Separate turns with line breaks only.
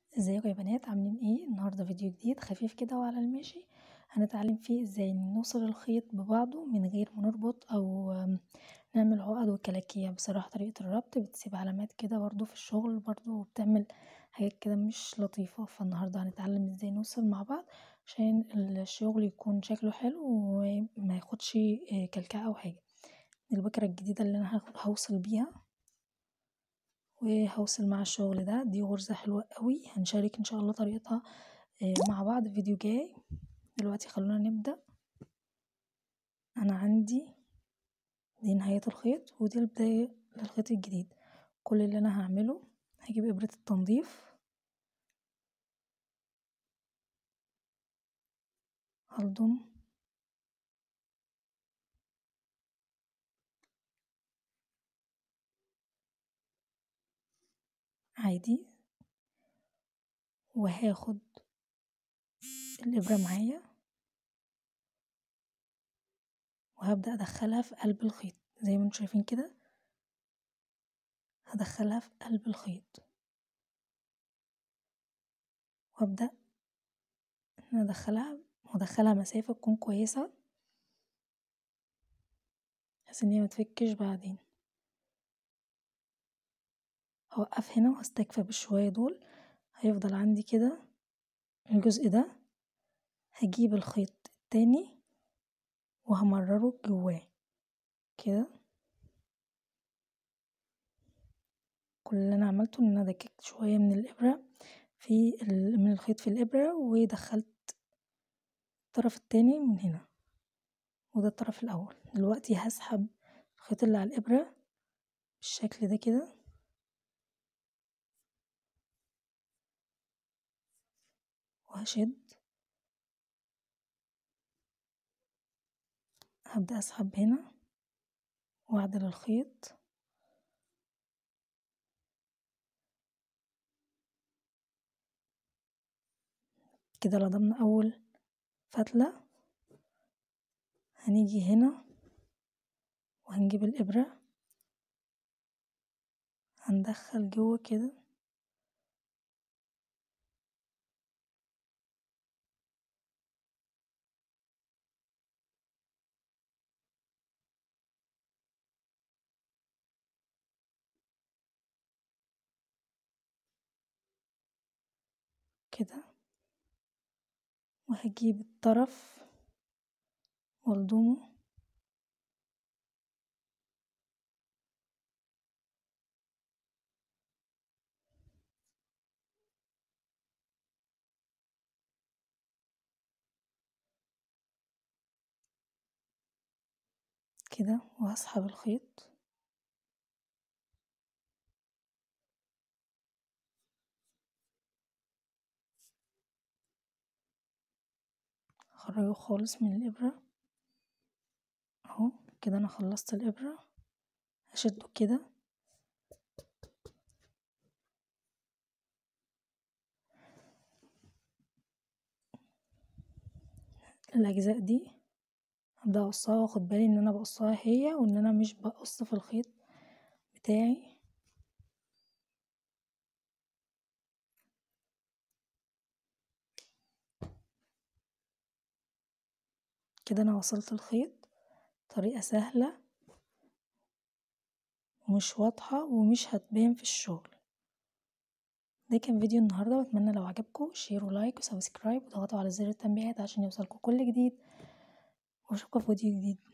ازيكم يا بنات عاملين ايه النهارده فيديو جديد خفيف كده وعلى الماشي هنتعلم فيه ازاي نوصل الخيط ببعضه من غير ما نربط او نعمل عقد وكلاكيع بصراحه طريقه الربط بتسيب علامات كده برضو في الشغل برضو وبتعمل حاجات كده مش لطيفه فالنهارده هنتعلم ازاي نوصل مع بعض عشان الشغل يكون شكله حلو وما ياخدش كلكعه او حاجه البكره الجديده اللي انا هوصل بيها وهوصل مع الشغل ده دي غرزة حلوة قوي هنشارك ان شاء الله طريقتها مع بعض في فيديو جاي دلوقتي خلونا نبدأ انا عندي دي نهاية الخيط ودي البداية للخيط الجديد كل اللي انا هعمله هجيب ابرة التنظيف هلضم عادي وهاخد الإبرة معايا وهبدأ أدخلها في قلب الخيط زي ما انتم شايفين كده هدخلها في قلب الخيط وابدأ ان ادخلها وادخلها مسافة تكون كويسة بحيث ان هي متفكش بعدين هوقف هنا وهستكفى بالشوية دول هيفضل عندي كده الجزء ده هجيب الخيط التاني وهمرره جواه كده كل اللي انا عملته ان انا دككت شوية من الابرة في من الخيط في الابرة ودخلت الطرف التاني من هنا وده الطرف الاول دلوقتي هسحب الخيط اللي على الابرة بالشكل ده كده وهشد هبدأ أسحب هنا وأعدل الخيط كده لضمنا أول فتلة هنيجي هنا وهنجيب الإبرة هندخل جوه كده كده وهجيب الطرف والضمه كده وهسحب الخيط اخرجه خالص من الابرة اهو كده انا خلصت الابرة هشده كده الاجزاء دي هبدأ اقصها واخد بالي ان انا بقصها هي وان انا مش بقص في الخيط بتاعي كده انا وصلت الخيط طريقة سهلة ومش واضحة ومش هتبان في الشغل ده كان فيديو النهاردة واتمنى لو عجبكم شير ولايك وسبسكرايب وضغطوا على زر التنبيهات عشان يوصلكم كل جديد واشوفكم في فيديو جديد